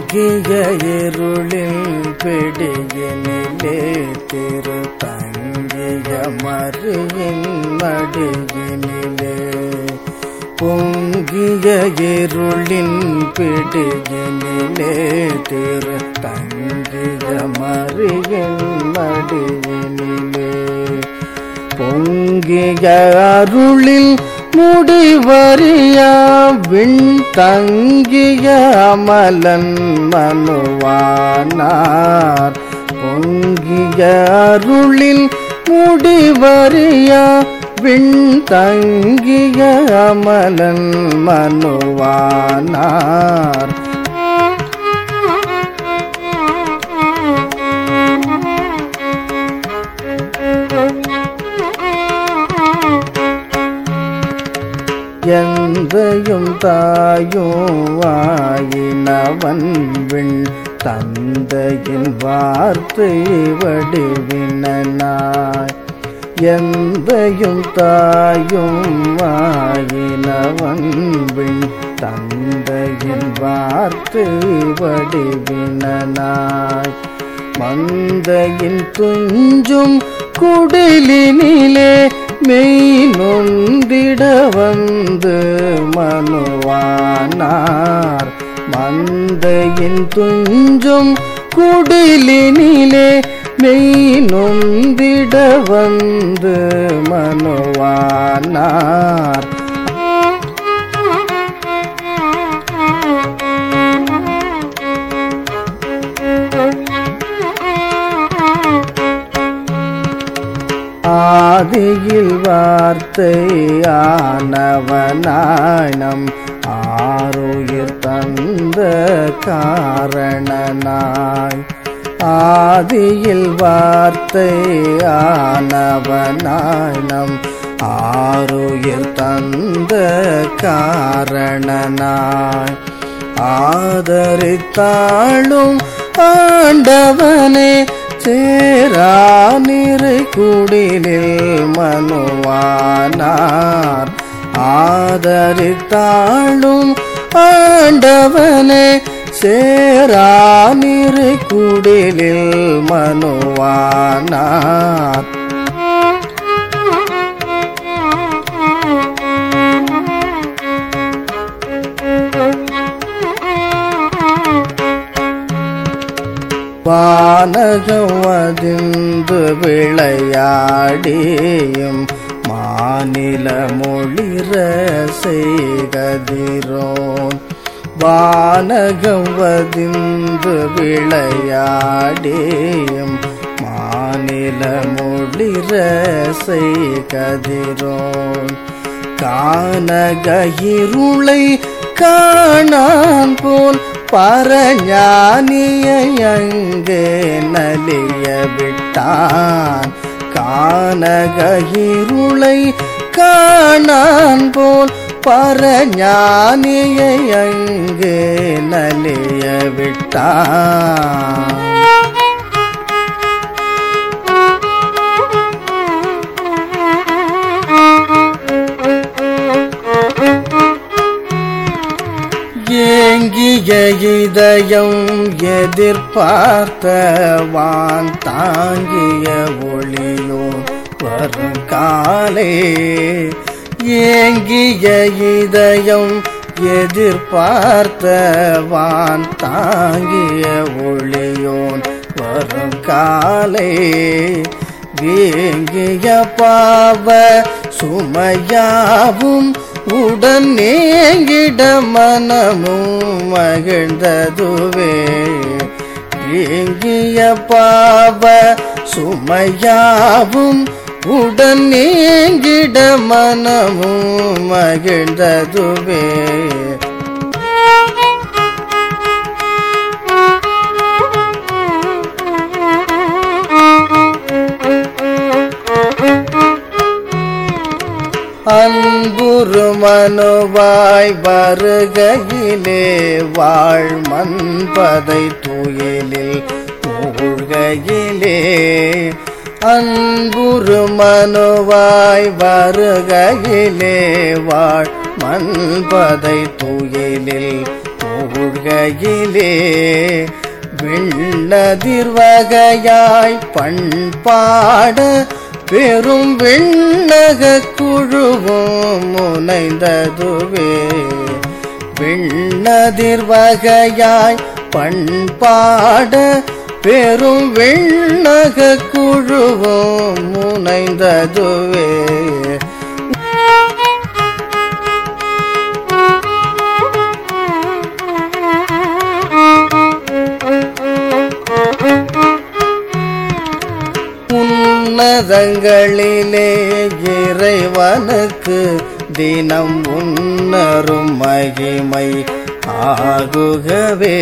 பொங்கிய இருளில் பிடியினிலே திரு தங்கிய மறியின் மடியினிலே பொங்கிய இருளின் பிடியினிலே திரு தங்கிய மறியின் மடியினிலே பொங்கிய அருளில் முடிவறியா விண் தங்கிய அமலன் மனுவானார் பொங்கிய அருளில் முடிவறியா விண் தங்கிய அமலன் மனுவானார் எந்தையும் தாயும் வாயினவன் விண் தந்தையின் வார்த்தை வடிவினாய் எந்தையும் தாயும் வாயினவன் விண் தந்தையின் வார்த்தை வடிவினாய் மந்தையின் துஞ்சும் குடிலினிலே மெய் நொந்திட வந்து மனுவானார் மந்தையின் துஞ்சும் குடிலினிலே மெய் நொந்திட வந்து மனுவானார் ஆதியில் வார்த்தை ஆனவனாயம் ஆருயிர் தந்த காரணனாய் ஆதியில் வார்த்தை ஆனவனாயம் ஆருயிர் தந்த காரணனாய் ஆதரித்தாளும் ஆண்டவனே சேரானிரு குடிலில் மனுவானார் ஆதரித்தாளும் ஆண்டவனே சேரானிரு குடிலில் மனுவானார் வானகம் அதிர்ந்து விளையாடியும் மாநில மொழிர செய்கதிரோன் வானகம் வதிந்து விளையாடியும் மாநில மொழிர செய்கதிரோன் கானகயிருளை காணான் போல் பரஞானியை அங்கே நலிய விட்டான் கானகயிருளை காணான் போல் பரஞானியை அங்கே நலிய விட்டான் ஏங்கிய இதயம் எதிர்பார்த்த வான் தாங்கிய ஒளியோ வரும் காலே ஏங்கிய இதயம் எதிர்பார்த்த வான் தாங்கிய ஒளியோன் வரும் காலே வேங்கிய பாவ சுமையாவும் உடன் நேங்கிட மனமும் மகிழ்ந்ததுவே ஏங்கிய பாவ சுமையாவும் உடன் நேங்கிட மனமும் மகிழ்ந்ததுவே அன்புரு மனுவாய் வருகையிலே வாழ் மன்பதை துயிலில் மூழ்கையிலே அன்புரு மனுவாய் வருகையிலே வாழ் மன்பதை துயிலில் சூழ்கையிலே விண்ணதிர்வகையாய் பண்பாட பெரும் விண்ணக குழுவும் முனைந்ததுவே விண்ணதிர்வகையாய் பண்பாட பெரும் விண்ணக குழுவும் முனைந்ததுவே உன்னதங்களிலே இறைவனுக்கு தினம் உன்னரும் மகிமை ஆகுகவே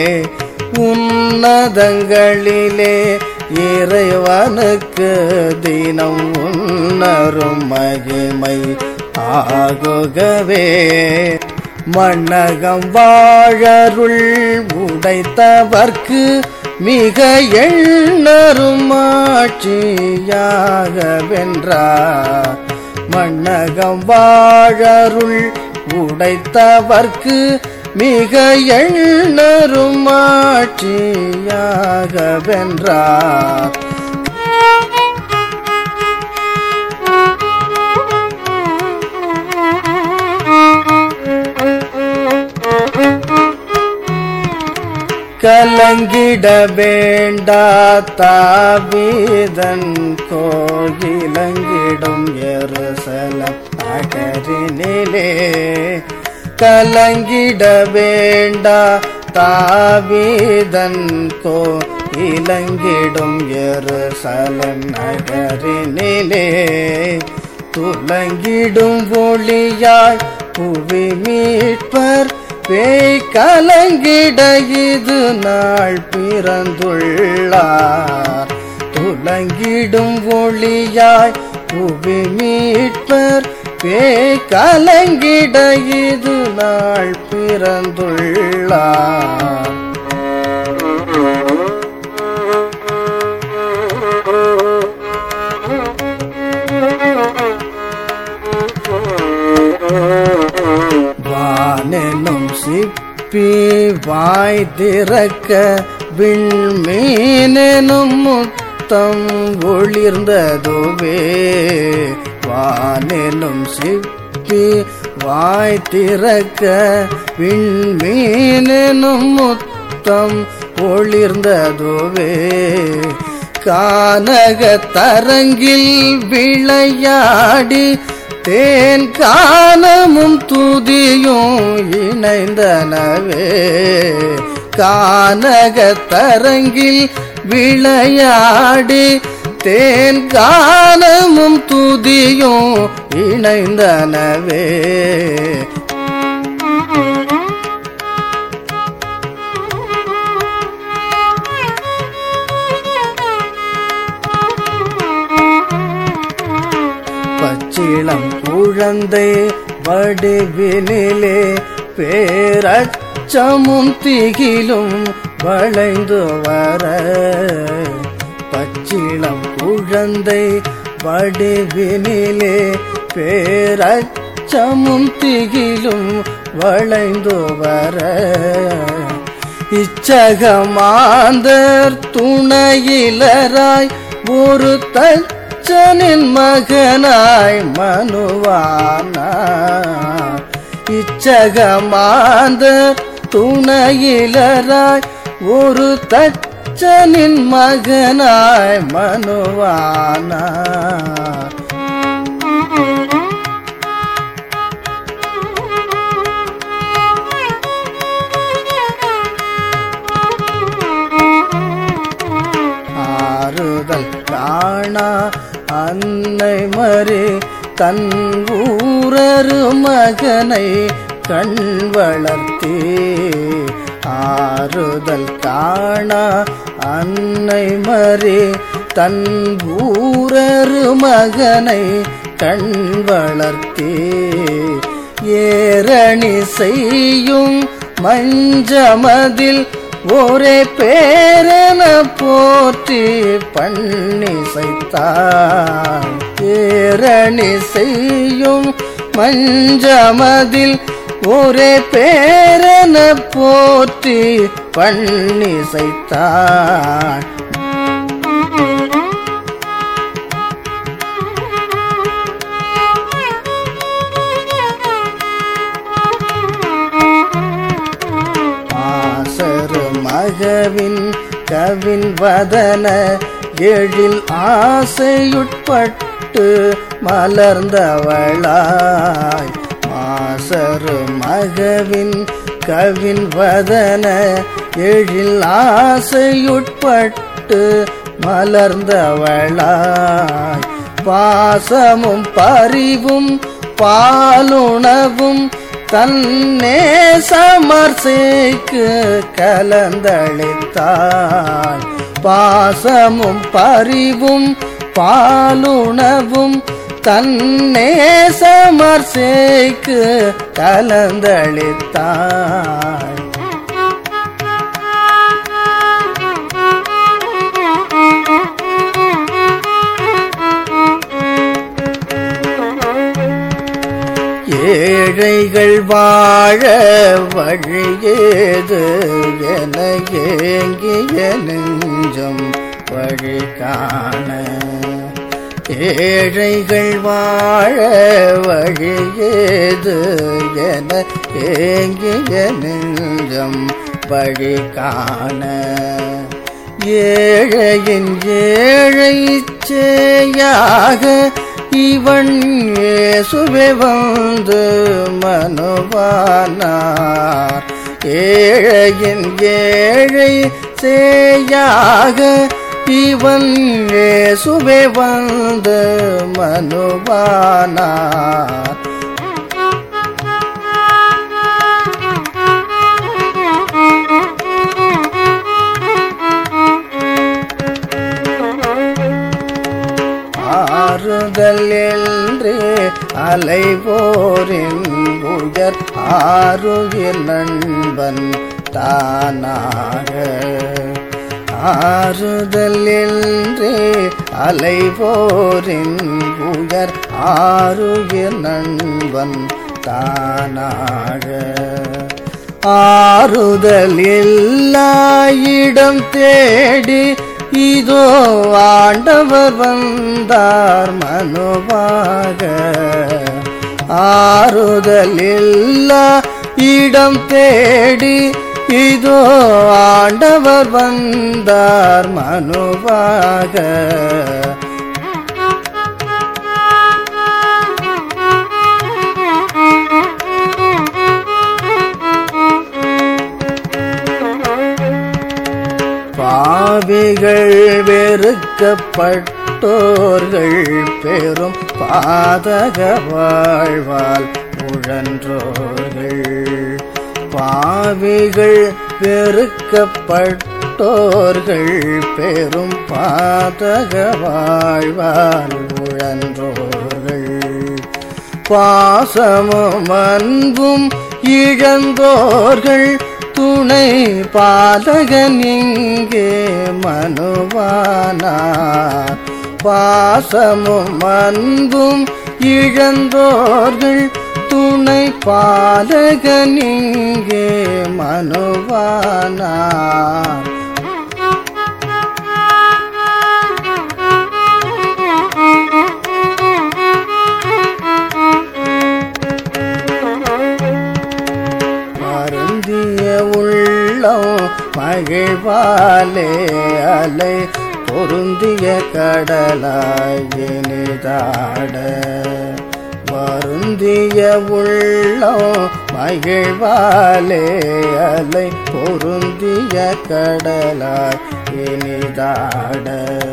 உன்னதங்களிலே இறைவனுக்கு தினம் உன்னரும் மகிமை ஆகுகவே மன்னகம் வாழருள் உடைத்தவர்க்கு மிக எண்ணரும் ஆட்சியாக வென்றார் மன்னகம் வாழருள் உடைத்தவர்க்கு மிக எண்ணரும் ஆட்சியாக வென்றார் கலங்கிட வேண்டா தாவீதன் கோயிலங்கிடும் எருசலம் நகரினிலே கலங்கிட வேண்டா தாவீதன் கோயிலங்கிடும் எருசலம் நகரினிலே துலங்கிடும் ஒளியாய் புவி மீட்பர் பேய் கலங்கிட இது நாள் பிறந்துள்ளார் துலங்கிடும் ஒளியாய் புவி மீட்பர் பேய் கலங்கிட இது நாள் பிறந்துள்ளார் வானெனும் சிப்பி வாய் திறக்க விண்மீனெனும் முத்தம் ஒளிர்ந்ததுவே வானெனும் சிப்பி வாய் திறக்க விண்மீனெனும் முத்தம் ஒளிர்ந்ததுவே கானக தரங்கில் விளையாடி தேன் கானமும் துதியும் இணைந்தனவே கானக தரங்கில் விளையாடி தேன் கானமும் துதியும் இணைந்தனவே பச்சிளம் குழந்தை வடிவினிலே பேரச்சமும் திகிலும் வளைந்து வர பச்சிளம் குழந்தை வடிவினிலே பேரச்சமும் திகிலும் வளைந்து வர இச்சகமாந்தர் துணையிலராய் ஒரு தச்சனின் மகனாய் மனுவானார் இச்சகமாந்தர் துணையிலராய் ஒரு தச்சனின் மகனாய் மனுவானார் ஆறுதல் காணா அன்னை மறி தன் ஊரரு மகனை கண் வளர்த்தே ஆறுதல் காணா அன்னை மறி தன் ஊரரு மகனை கண் வளர்த்தே ஏரணி செய்யும் மஞ்சமதில் ஒரே பேரென போற்றி பண்ணிசைத்தான் ஏரணி செய்யும் மஞ்சமதில் ஒரே பேரென போற்றி பண்ணிசைத்தான் ஆசரு மகவின் கவின் வதன எழில் ஆசையுட்பட்டு மலர்ந்தவளாய் மாசரு மகவின் கவின் வதன எழில் ஆசையுட்பட்டு மலர்ந்தவளாய் பாசமும் பரிவும் பாலுணவும் தன்னே சமர்சைக்கு கலந்தளித்தாய் பாசமும் பரிவும் பாலுணவும் தன்னே சமர்சைக்கு கலந்தளித்தாய் ஏழைகள் வாழ வழியேது என ஏங்கிய நெஞ்சம் வழி காண ஏழைகள் வாழ வழியேது என ஏங்கிய நெஞ்சம் வழி காண ஏழையின் ஏழை சேயாக இவன் இயேசுவே வந்து மனுவானார் ஏழையின் ஏழை சேயாக இவன் இயேசுவே வந்து மனுவானார் ஆறுதல் என்று அலைவோரின் உயர் ஆறுயிர் நண்பன் தானாக ஆறுதல் என்று அலைவோரின் உயர் ஆறுயிர் நண்பன் தானாக ஆறுதல் இல்லா இடம் தேடி இதோ ஆண்டவர் வந்தார் மனுவாக ஆறுதல் இல்லா இடம் தேடி இதோ ஆண்டவர் வந்தார் மனுவாக பாவிகள் வெறுக்கப்பட்டோர்கள் பெரும் பாதக வாழ்வால் உழன்றோர்கள் பாவிகள் வெறுக்கப்பட்டோர்கள் பெரும் பாதக வாழ்வால் உழன்றோர்கள் பாசமும் அன்பும் இழந்தோர்கள் துணை பாதகன் இங்கே மனுவானார் பாசமும் அன்பும் இழந்தோர்கள் துணை பாலகன் இங்கே மனுவானார் மருந்திய உள்ளம் மகிழ்வாலே அலை பொருந்திய கடலாய் இனிதாட வருந்திய உள்ளம் மகிழ்வாலே அலை பொருந்திய கடலாய் இனிதாட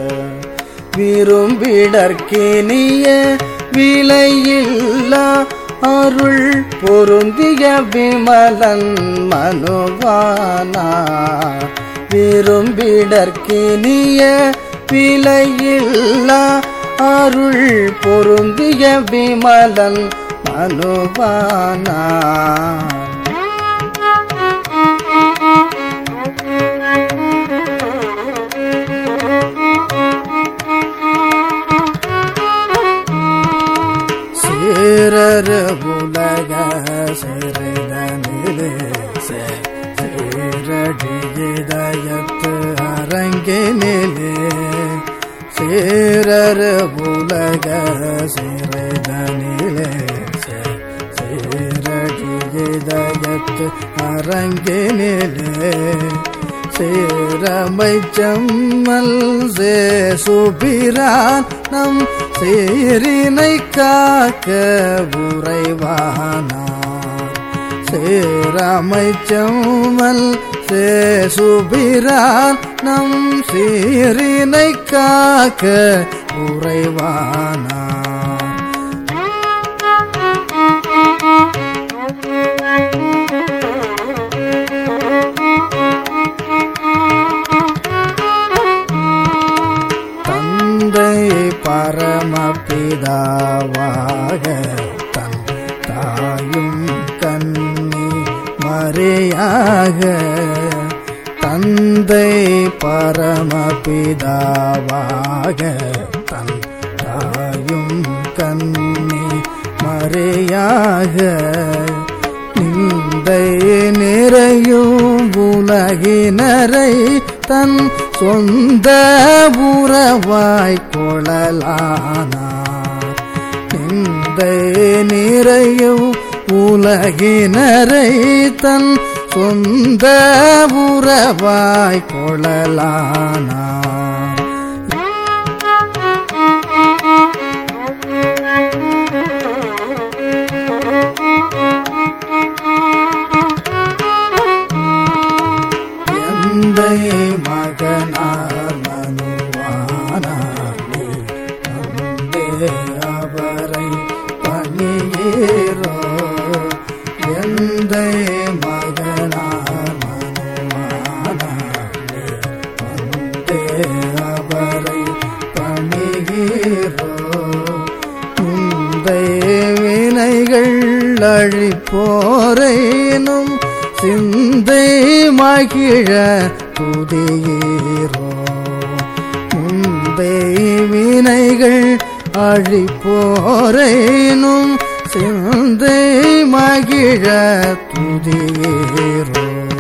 விரும்பிடற்கினிய விலையில்லா அருள் பொருந்திய விமலன் மனுவானார் விரும்பிடற்கினிய விலையில்லா அருள் பொருந்திய விமலன் மனுவானார் சேரர உலக சிறை இதயத்து அரங்கினிலே சீரர் உலக சிறைதனிலே சீரடி இதயத்து அரங்கினிலே சீரமை செம்மல் சேசுபிரான் நம் சீரினை காக்க உறைவானார் சேரமை செம்மல் சேசுபிரான் நம் சீரினை காக்க உறைவானார் தந்தை பரமபிதாவாக தன் தாயும் கண்ணி மறையாக தந்தை பரமபிதாவாக தன் தாயும் கண்ணி மறையாக நிந்தை நிறையும் உலகினரை தன் சொந்த உறவாய் கொள்ளலானார் நிந்தை நிறையும் உலகினரை தன் சொந்த உறவாய் கொள்ளலானார் எந்தை மகனார் மனுவானே அந்தே அவரை பணியேரோ எந்தை மகனார் மனுவானே அந்தே அவரை பணியேரோ முந்தை வினைகள் அழிப்போரேனும் சிந்தை மகிழ துதியீரோ முந்தை வினைகள் அழிப்போரேனும் சிந்தை மகிழ துதியீரோ